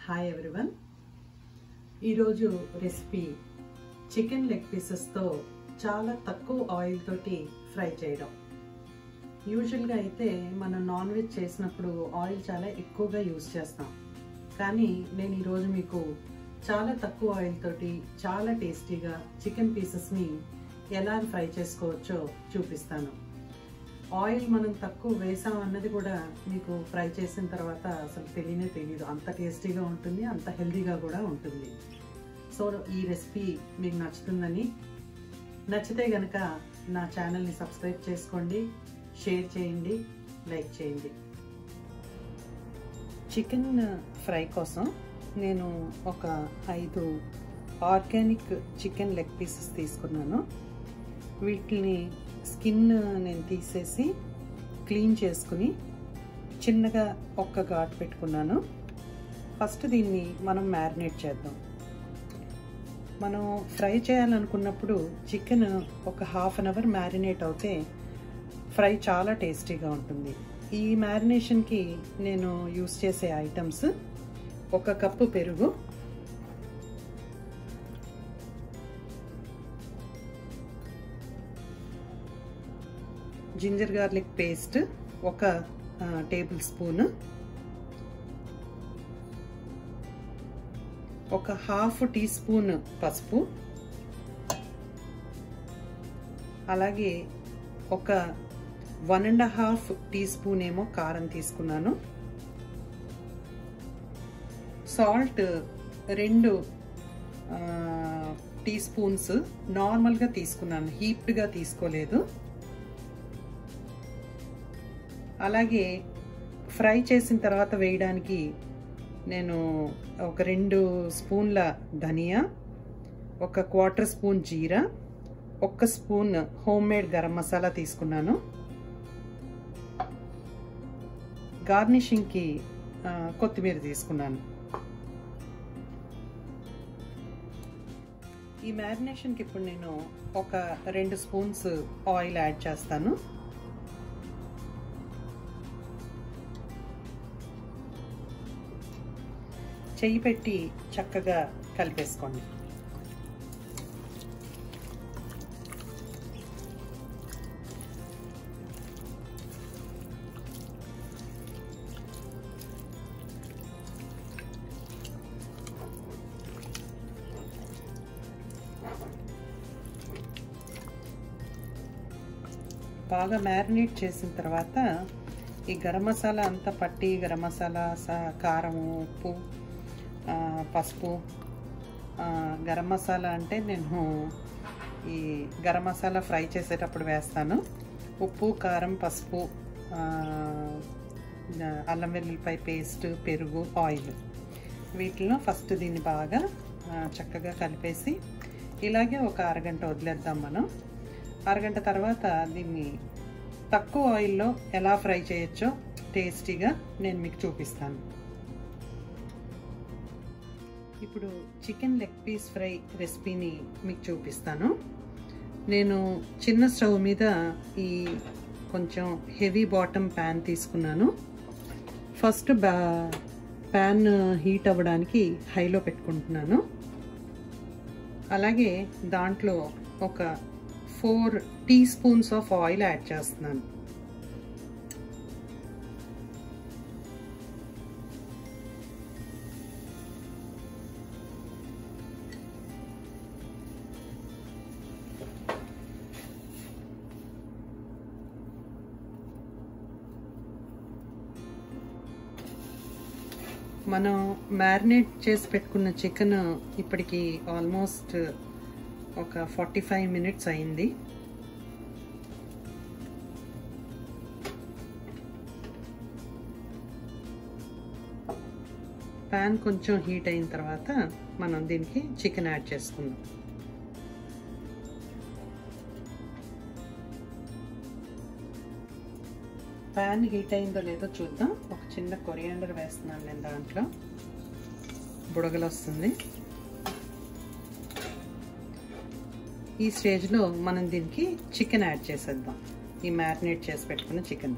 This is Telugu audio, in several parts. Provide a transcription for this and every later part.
హాయ్ ఎవ్రీవన్ ఈరోజు రెసిపీ చికెన్ లెగ్ పీసెస్తో చాలా తక్కువ ఆయిల్ తోటి ఫ్రై చేయడం యూజువల్గా అయితే మనం నాన్ వెజ్ చేసినప్పుడు ఆయిల్ చాలా ఎక్కువగా యూస్ చేస్తాం కానీ నేను ఈరోజు మీకు చాలా తక్కువ ఆయిల్ తోటి చాలా టేస్టీగా చికెన్ పీసెస్ని ఎలా ఫ్రై చేసుకోవచ్చో చూపిస్తాను ఆయిల్ మనం తక్కువ వేసాం అన్నది కూడా మీకు ఫ్రై చేసిన తర్వాత అసలు తెలియనే తెలియదు అంత టేస్టీగా ఉంటుంది అంత హెల్దీగా కూడా ఉంటుంది సో ఈ రెసిపీ మీకు నచ్చుతుందని నచ్చితే కనుక నా ఛానల్ని సబ్స్క్రైబ్ చేసుకోండి షేర్ చేయండి లైక్ చేయండి చికెన్ ఫ్రై కోసం నేను ఒక ఐదు ఆర్గానిక్ చికెన్ లెగ్ పీసెస్ తీసుకున్నాను వీటిని స్కిన్ నేను తీసేసి క్లీన్ చేసుకుని చిన్నగా ఒక్క ఘాటు పెట్టుకున్నాను ఫస్ట్ దీన్ని మనం మ్యారినేట్ చేద్దాం మనం ఫ్రై చేయాలనుకున్నప్పుడు చికెన్ ఒక హాఫ్ అన్ అవర్ మ్యారినేట్ అవుతే ఫ్రై చాలా టేస్టీగా ఉంటుంది ఈ మ్యారినేషన్కి నేను యూస్ చేసే ఐటమ్స్ ఒక కప్పు పెరుగు జింజర్ గార్లిక్ పేస్ట్ ఒక టేబుల్ స్పూన్ ఒక హాఫ్ టీ స్పూన్ పసుపు అలాగే ఒక one and half teaspoon ఏమో కారం తీసుకున్నాను సాల్ట్ రెండు టీ స్పూన్స్ నార్మల్గా తీసుకున్నాను హీప్డ్గా తీసుకోలేదు అలాగే ఫ్రై చేసిన తర్వాత వేయడానికి నేను ఒక రెండు స్పూన్ల ధనియా ఒక క్వార్టర్ స్పూన్ జీరా ఒక్క spoon homemade garam masala తీసుకున్నాను గార్నిషింగ్కి కొత్తిమీర తీసుకున్నాను ఈ మ్యారినేషన్కి ఇప్పుడు నేను ఒక రెండు స్పూన్స్ ఆయిల్ యాడ్ చేస్తాను చెయ్యి పెట్టి చక్కగా కలిపేసుకోండి బాగా మ్యారినేట్ చేసిన తర్వాత ఈ గరం మసాలా అంతా పట్టి గరం మసాలా కారం ఉప్పు పసుపు గరం మసాలా అంటే నేను ఈ గరం మసాలా ఫ్రై చేసేటప్పుడు వేస్తాను ఉప్పు కారం పసుపు అల్లం వెల్లుల్లిపాయ పేస్ట్ పెరుగు ఆయిల్ వీటిలో ఫస్ట్ దీన్ని బాగా చక్కగా కలిపేసి ఇలాగే ఒక అరగంట వదిలేద్దాం మనం అరగంట తర్వాత దీన్ని తక్కువ ఆయిల్లో ఎలా ఫ్రై చేయొచ్చో టేస్టీగా నేను మీకు చూపిస్తాను ఇప్పుడు చికెన్ లెగ్ పీస్ ఫ్రై రెసిపీని మీకు చూపిస్తాను నేను చిన్న స్టవ్ మీద ఈ కొంచెం హెవీ బాటమ్ ప్యాన్ తీసుకున్నాను ఫస్ట్ బా ప్యాన్ హీట్ అవ్వడానికి హైలో పెట్టుకుంటున్నాను అలాగే దాంట్లో ఒక four teaspoons of oil add చేస్తున్నాను మనం మ్యారినేట్ చేసి పెట్టుకున్న చికెన్ ఇప్పటికి ఆల్మోస్ట్ ఒక ఫార్టీ ఫైవ్ మినిట్స్ అయింది ప్యాన్ కొంచెం హీట్ అయిన తర్వాత మనం దీనికి చికెన్ యాడ్ చేసుకుందాం ప్యాన్ హీట్ అయిందో లేదో చూద్దాం ఒక చిన్న కొరియాండర్ వేస్తున్నాను నేను దాంట్లో బుడగలు వస్తుంది ఈ స్టేజ్లో మనం దీనికి చికెన్ యాడ్ చేసేద్దాం ఈ మ్యారినేట్ చేసి పెట్టుకున్న చికెన్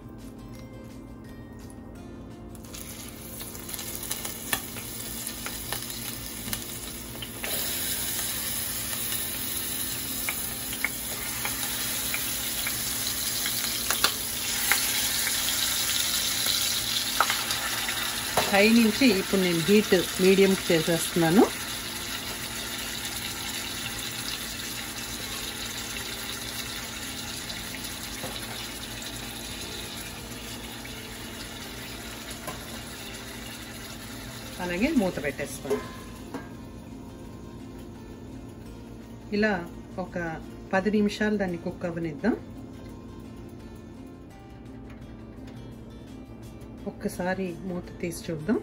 హై నుంచి ఇప్పుడు నేను హీట్ మీడియంకి చేసేస్తున్నాను అలాగే మూత పెట్టేస్తాను ఇలా ఒక పది నిమిషాలు దాన్ని కుక్ అవ్వనిద్దాం ఒక్కసారి మూత తీసి చూద్దాం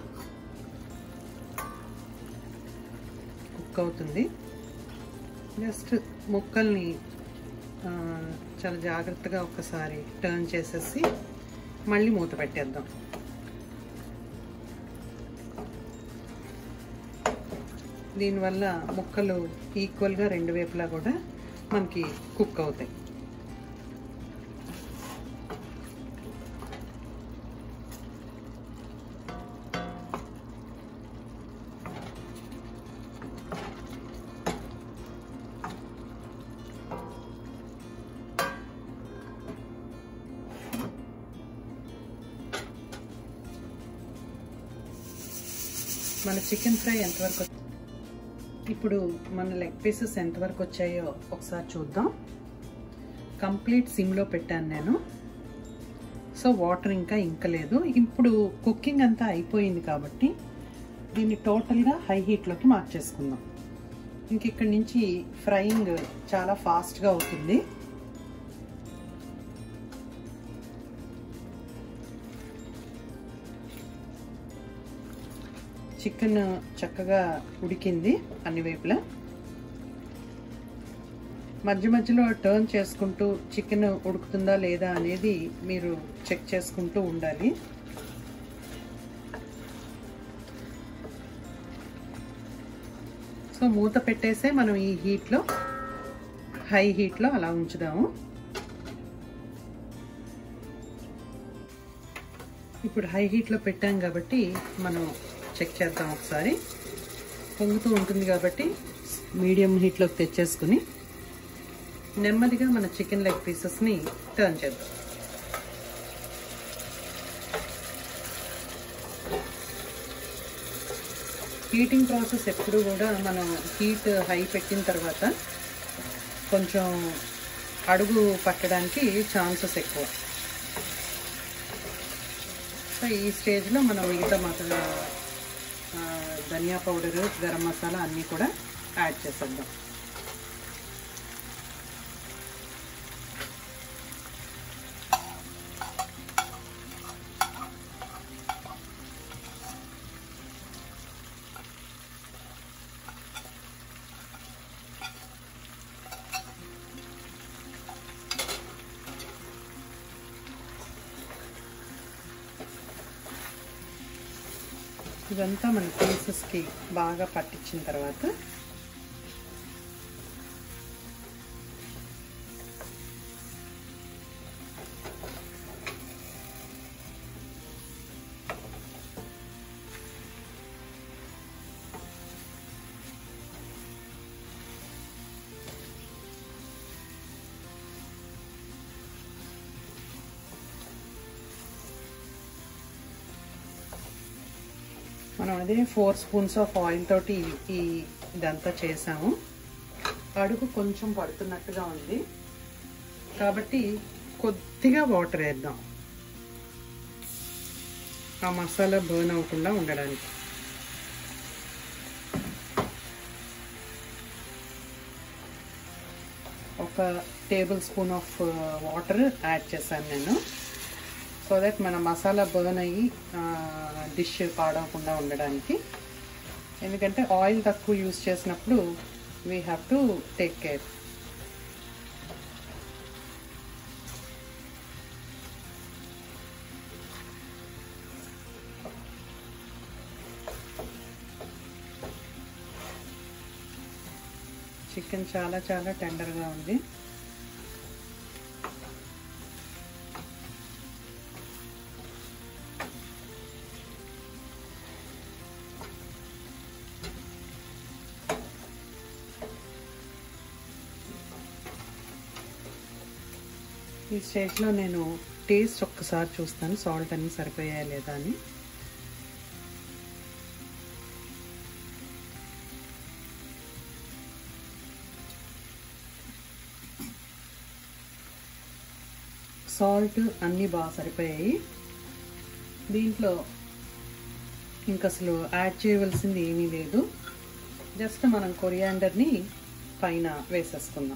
కుక్ అవుతుంది జస్ట్ ముక్కల్ని చాలా జాగ్రత్తగా ఒక్కసారి టర్న్ చేసేసి మళ్ళీ మూత పెట్టేద్దాం దీనివల్ల ముక్కలు ఈక్వల్గా రెండు వైపులా కూడా మనకి కుక్ అవుతాయి మన చికెన్ ఫ్రై ఎంతవరకు ఇప్పుడు మన లెగ్ పీసెస్ ఎంతవరకు వచ్చాయో ఒకసారి చూద్దాం కంప్లీట్ సిమ్లో పెట్టాను నేను సో వాటర్ ఇంకా ఇంకలేదు ఇప్పుడు కుకింగ్ అంతా అయిపోయింది కాబట్టి దీన్ని టోటల్గా హై హీట్లోకి మార్చేసుకుందాం ఇంక ఇక్కడి నుంచి ఫ్రైయింగ్ చాలా ఫాస్ట్గా అవుతుంది చికెన్ చక్కగా ఉడికింది అన్ని వైపులా మధ్య మధ్యలో టర్న్ చేసుకుంటూ చికెన్ ఉడుకుతుందా లేదా అనేది మీరు చెక్ చేసుకుంటూ ఉండాలి సో మూత పెట్టేసే మనం ఈ హీట్లో హై హీట్లో అలా ఉంచుదాము ఇప్పుడు హై హీట్లో పెట్టాం కాబట్టి మనం చెక్ చేద్దాం ఒకసారి పొంగుతూ ఉంటుంది కాబట్టి మీడియం హీట్లోకి తెచ్చేసుకుని నెమ్మదిగా మన చికెన్ లెగ్ పీసెస్ని టర్న్ చేద్దాం హీటింగ్ ప్రాసెస్ ఎప్పుడు కూడా మనం హీట్ హై పెట్టిన తర్వాత కొంచెం అడుగు పట్టడానికి ఛాన్సెస్ ఎక్కువ సో ఈ స్టేజ్లో మనం మిగతా మసాలా ధనియా పౌడర్ గరం మసాలా అన్నీ కూడా యాడ్ చేసేద్దాం ఇదంతా మన పీసెస్కి బాగా పట్టించిన తర్వాత మనం అదే ఫోర్ స్పూన్స్ ఆఫ్ ఆయిల్ తోటి ఈ ఇదంతా చేసాము అడుగు కొంచెం పడుతున్నట్టుగా ఉంది కాబట్టి కొద్దిగా వాటర్ వేద్దాం ఆ మసాలా బర్న్ అవ్వకుండా ఉండడానికి ఒక tablespoon of water add చేశాను నేను సో దట్ మన మసాలా బర్న్ అయ్యి డిష్ పాడవకుండా ఉండడానికి ఎందుకంటే ఆయిల్ తక్కువ యూస్ చేసినప్పుడు we have to take care chicken చాలా చాలా టెండర్గా ఉంది ఈ స్టేజ్లో నేను టేస్ట్ ఒక్కసారి చూస్తాను సాల్ట్ అన్ని సరిపోయాయా లేదా అని సాల్ట్ అన్నీ బాగా సరిపోయాయి దీంట్లో ఇంక అసలు యాడ్ చేయవలసింది ఏమీ లేదు జస్ట్ మనం కొరియాండర్ని పైన వేసేసుకుందాం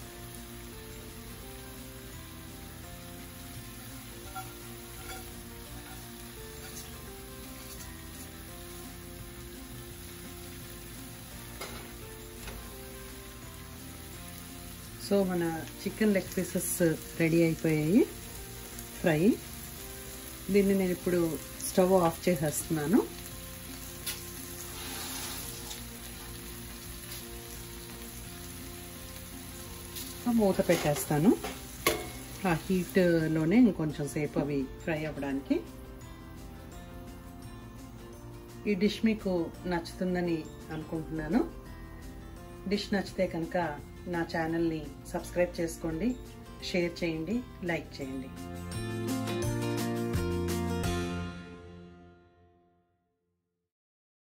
సో మన చికెన్ లెగ్ పీసెస్ రెడీ అయిపోయాయి ఫ్రై దీన్ని నేను ఇప్పుడు స్టవ్ ఆఫ్ చేసేస్తున్నాను మూత పెట్టేస్తాను ఆ హీట్లోనే ఇంకొంచెం సేపు అవి ఫ్రై అవ్వడానికి ఈ డిష్ మీకు నచ్చుతుందని అనుకుంటున్నాను డిష్ నచ్చితే కనుక నా ఛానల్ని సబ్స్క్రైబ్ చేసుకోండి షేర్ చేయండి లైక్ చేయండి